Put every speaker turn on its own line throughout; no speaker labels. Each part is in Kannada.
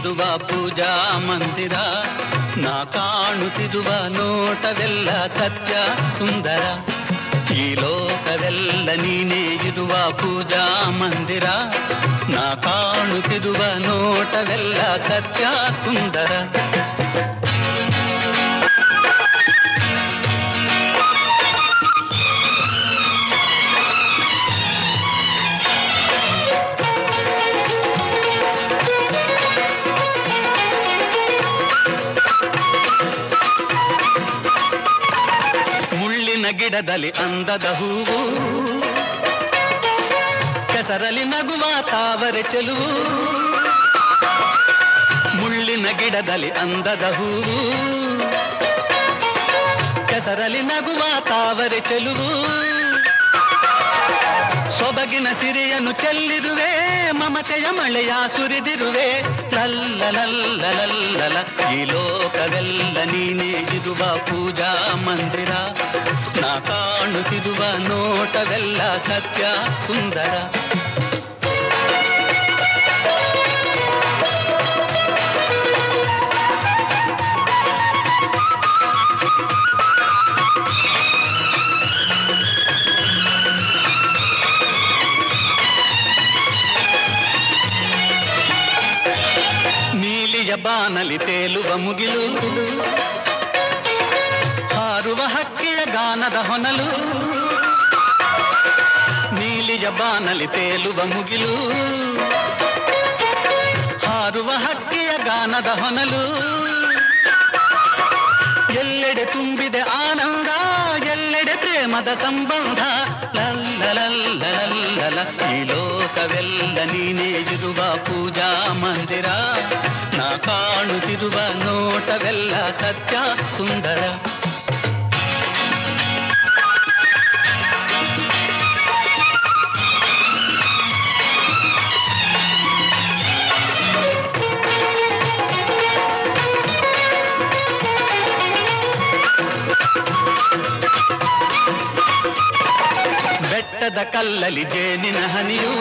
ಇರುವ ಪೂಜಾ ಮಂದಿರ ನಾ ಕಾಣುತ್ತಿರುವ ನೋಟವೆಲ್ಲ ಸತ್ಯ ಸುಂದರ ಈ ಲೋಕವೆಲ್ಲ ನೀನೇ ಇರುವ ಪೂಜಾ ಮಂದಿರ ನಾ ಕಾಣುತ್ತಿರುವ ನೋಟವೆಲ್ಲ ಸತ್ಯ ಸುಂದರ ಮುಳ್ಳಿನ ಗಿಡದಲ್ಲಿ ಅಂದದ ಹೂವು ಕೆಸರಲಿ ನಗುವ ತಾವರೆ ಚೆಲುವು ಮುಳ್ಳಿನ ಗಿಡದಲ್ಲಿ ಅಂದದ ಹೂವು ಕೆಸರಲಿ ನಗುವ ತಾವರೆ ಚೆಲುವು ಸೊಬಗಿನ ಸಿರಿಯನ್ನು ಚೆಲ್ಲಿರುವೆ ಮಮತೆಯ ಮಳೆಯ ಸುರಿದಿರುವೆ ಲಲ್ಲ ಲಲ್ಲ ಲಲ್ಲಲ ಈ ಲೋಕವೆಲ್ಲ ನೀನೇ ಇರುವ ಪೂಜಾ ಮಂದಿರ ನಾ ಕಾಣುತ್ತಿರುವ ನೋಟವೆಲ್ಲ ಸತ್ಯ ಸುಂದರ ನೀಲಿಯ ಬಾನಲಿ ತೇಲುವ ಮುಗಿಲು ಹಾರುವ ಹಕ್ಕಿಯ ಗಾನದ ಹೊನಲು ನೀಲಿಯ ಬಾನಲಿ ತೇಲುವ ಮುಗಿಲು ಹಾರುವ ಹಕ್ಕಿಯ ಗಾನದ ಹೊನಲು ಎಲ್ಲೆಡೆ ತುಂಬಿದೆ ಆನಂದ ಎಲ್ಲೆಡೆ ಪ್ರೇಮದ ಸಂಬಂಧ ಲಲ್ಲ ಲಲ್ಲ ಲಲ್ಲಲ ಈ ಲೋಕವೆಲ್ಲ ನೀನೇ ಇರುವ ಪೂಜಾ ಮಂದಿರ ನಾ ಕಾಣುತ್ತಿರುವ ನೋಟವೆಲ್ಲ ಸತ್ಯ ಸುಂದರ ಬೆಟ್ಟದ ಕಲ್ಲಲಿ ಜೇನಿನ ಹನಿಯು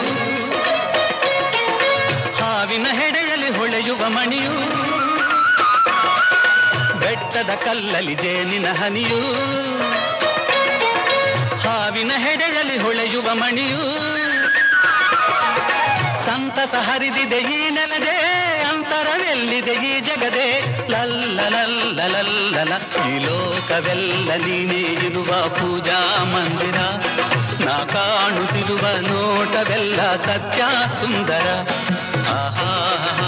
ಹಾವಿನ ಹೆಡೆಯಲ್ಲಿ ಹೊಳೆಯುವ ಮಣಿಯು ಬೆಟ್ಟದ ಕಲ್ಲಲಿ ಜೇನಿನ ಹನಿಯು ಹಾವಿನ ಹೆಡೆಯಲ್ಲಿ ಹೊಳೆಯುವ ಮಣಿಯು ಸಂತಸ ಹರಿದಿದೆ ಈ ನೆಲದೆ ಅಂತರವೆಲ್ಲಿದೆ ಈ ಜಗದೆ ಲಲ್ಲ ಲಲ್ಲ ಲಲ್ಲಲ ಈ ಲೋಕವೆಲ್ಲ ನೀನೇ ಇರುವ ಪೂಜಾ ಮಂದಿರ ನಾ ಕಾಣುತ್ತಿರುವ ನೋಟವೆಲ್ಲ ಸತ್ಯ ಸುಂದರ ಆಹಾ